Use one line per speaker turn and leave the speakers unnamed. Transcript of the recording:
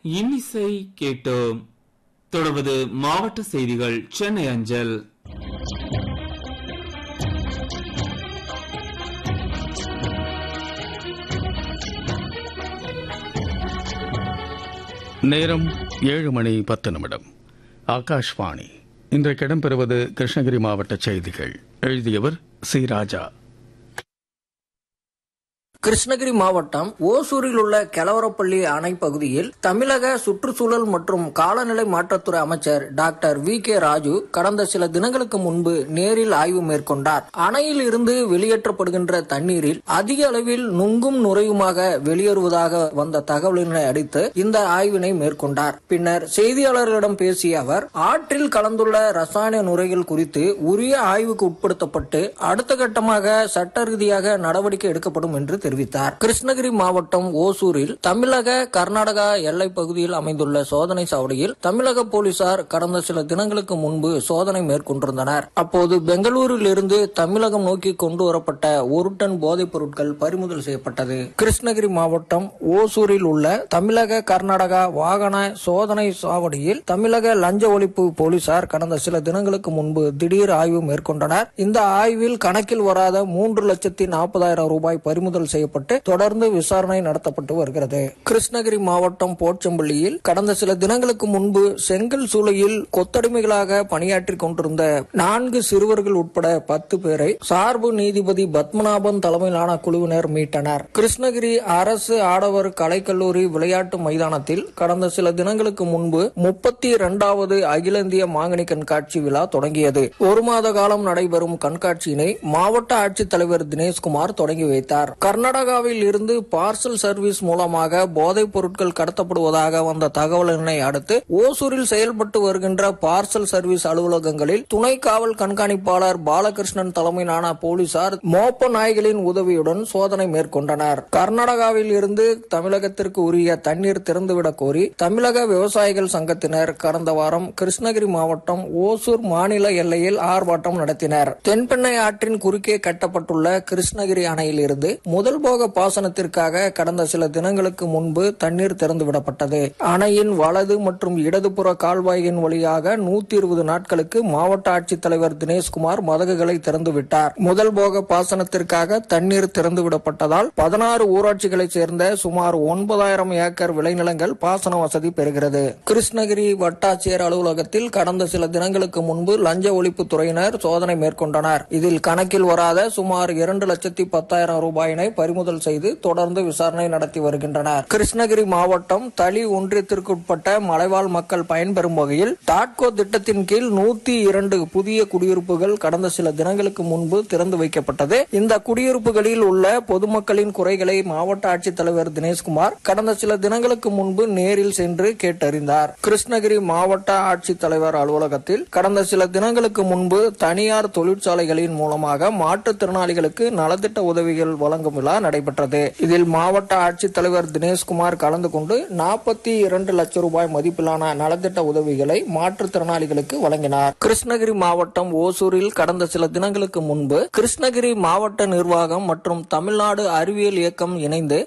இன்னிசை கேட்டோம் தொடர்வது மாவட்ட செய்திகள் சென்னை அஞ்சல்
நேரம் ஏழு மணி பத்து நிமிடம் ஆகாஷ்வாணி இன்றைக்கு இடம்பெறுவது கிருஷ்ணகிரி மாவட்ட செய்திகள் எழுதியவர் சி ராஜா
கிருஷ்ணகிரி மாவட்டம் ஓசூரில் உள்ள கெலவரப்பள்ளி அணை பகுதியில் தமிழக சுற்றுச்சூழல் மற்றும் காலநிலை மாற்றத்துறை அமைச்சர் டாக்டர் வி கே ராஜு கடந்த சில தினங்களுக்கு முன்பு நேரில் ஆய்வு மேற்கொண்டார் அணையில் இருந்து வெளியேற்றப்படுகின்ற தண்ணீரில் அதிக அளவில் நுங்கும் நுரையுமாக வெளியேறுவதாக வந்த தகவலினை அடித்து இந்த ஆய்வினை மேற்கொண்டார் பின்னர் செய்தியாளர்களிடம் பேசிய அவர் ஆற்றில் கலந்துள்ள ரசாயன நுரைகள் குறித்து உரிய ஆய்வுக்கு உட்படுத்தப்பட்டு அடுத்த கட்டமாக சட்ட ரீதியாக நடவடிக்கை எடுக்கப்படும் என்று தெரிவித்தார் கிருஷ்ணகிரி மாவட்டம் ஓசூரில் தமிழக கர்நாடகா எல்லை பகுதியில் அமைந்துள்ள சோதனை சாவடியில் தமிழக போலீசார் கடந்த சில தினங்களுக்கு முன்பு சோதனை மேற்கொண்டிருந்தனர் அப்போது பெங்களூரில் இருந்து தமிழகம் நோக்கி கொண்டு வரப்பட்ட ஒரு டன் போதைப் பொருட்கள் பறிமுதல் செய்யப்பட்டது கிருஷ்ணகிரி மாவட்டம் ஓசூரில் உள்ள தமிழக கர்நாடகா வாகன சோதனை சாவடியில் தமிழக லஞ்ச ஒழிப்பு போலீசார் கடந்த சில தினங்களுக்கு முன்பு திடீர் ஆய்வு மேற்கொண்டனர் இந்த ஆய்வில் கணக்கில் வராத மூன்று லட்சத்தி நாற்பதாயிரம் ரூபாய் பறிமுதல் செய்யப்பட்டு தொடர்ந்து விசாரணை நடத்தப்பட்டு வருகிறது கிருஷ்ணகிரி மாவட்டம் போச்சம்பள்ளியில் கடந்த சில தினங்களுக்கு முன்பு செங்கல் சூளையில் கொத்தடிமைகளாக பணியாற்றிக் கொண்டிருந்த நான்கு சிறுவர்கள் உட்பட பத்து பேரை சார்பு நீதிபதி பத்மநாபன் தலைமையிலான குழுவினர் மீட்டனர் கிருஷ்ணகிரி அரசு ஆடவர் கலைக்கல்லூரி விளையாட்டு மைதானத்தில் கடந்த சில தினங்களுக்கு முன்பு முப்பத்தி இரண்டாவது அகில இந்திய மாங்கனி கண்காட்சி விழா தொடங்கியது ஒரு மாத காலம் நடைபெறும் கண்காட்சியினை மாவட்ட ஆட்சித்தலைவர் தினேஷ்குமார் தொடங்கி வைத்தார் கர்நாடகாவில் இருந்து பார்சல் சர்வீஸ் மூலமாக போதைப் பொருட்கள் கடத்தப்படுவதாக வந்த தகவலினை அடுத்து ஓசூரில் செயல்பட்டு வருகின்ற பார்சல் சர்வீஸ் அலுவலகங்களில் துணை காவல் கண்காணிப்பாளர் பாலகிருஷ்ணன் தலைமையிலான போலீசார் மோப்ப நாய்களின் உதவியுடன் சோதனை மேற்கொண்டனர் கர்நாடகாவில் இருந்து தமிழகத்திற்கு உரிய தண்ணீர் திறந்துவிடக் கோரி தமிழக விவசாயிகள் சங்கத்தினர் கடந்த வாரம் கிருஷ்ணகிரி மாவட்டம் ஓசூர் மாநில எல்லையில் ஆர்ப்பாட்டம் நடத்தினர் தென்பெண்ணை ஆற்றின் குறுக்கே கட்டப்பட்டுள்ள கிருஷ்ணகிரி அணையில் இருந்து முதல் போக பாசனத்திற்காக கடந்த சில தினங்களுக்கு முன்பு தண்ணீர் திறந்துவிடப்பட்டது அணையின் வலது மற்றும் இடதுபுற கால்வாயின் வழியாக நூத்தி இருபது நாட்களுக்கு மாவட்ட ஆட்சித்தலைவர் தினேஷ்குமார் மதகுகளை திறந்துவிட்டார் முதல் போக பாசனத்திற்காக தண்ணீர் திறந்துவிடப்பட்டதால் பதினாறு ஊராட்சிகளைச் சேர்ந்த சுமார் ஒன்பதாயிரம் ஏக்கர் விளைநிலங்கள் பாசன வசதி பெறுகிறது கிருஷ்ணகிரி வட்டாட்சியர் அலுவலகத்தில் கடந்த சில தினங்களுக்கு முன்பு லஞ்ச ஒழிப்பு துறையினர் சோதனை மேற்கொண்டனர் இதில் கணக்கில் வராத சுமார் இரண்டு லட்சத்தி பத்தாயிரம் ரூபாயினை பறிமுதல் செய்து தொடர்ந்து விசாரணை நடத்தி வருகின்றனர் கிருஷ்ணகிரி மாவட்டம் தளி ஒன்றியத்திற்குட்பட்ட மலைவாழ் மக்கள் பயன்பெறும் வகையில் டாட்கோ திட்டத்தின் கீழ் நூத்தி இரண்டு புதிய குடியிருப்புகள் கடந்த சில தினங்களுக்கு முன்பு திறந்து வைக்கப்பட்டது இந்த குடியிருப்புகளில் உள்ள பொதுமக்களின் குறைகளை மாவட்ட ஆட்சித்தலைவர் தினேஷ்குமார் கடந்த சில தினங்களுக்கு முன்பு நேரில் சென்று கேட்டறிந்தார் கிருஷ்ணகிரி மாவட்ட ஆட்சித்தலைவர் அலுவலகத்தில் கடந்த சில தினங்களுக்கு முன்பு தனியார் தொழிற்சாலைகளின் மூலமாக மாற்றுத்திறனாளிகளுக்கு நலத்திட்ட உதவிகள் வழங்கும் விழா நடைபெற்றது இதில் மாவட்ட ஆட்சித்தலைவர் தினேஷ்குமார் கலந்து கொண்டு நாற்பத்தி இரண்டு லட்சம் ரூபாய் மதிப்பிலான நலத்திட்ட உதவிகளை மாற்றுத்திறனாளிகளுக்கு வழங்கினார் கிருஷ்ணகிரி மாவட்டம் ஓசூரில் கடந்த சில தினங்களுக்கு முன்பு கிருஷ்ணகிரி மாவட்ட நிர்வாகம் மற்றும் தமிழ்நாடு அறிவியல் இயக்கம் இணைந்து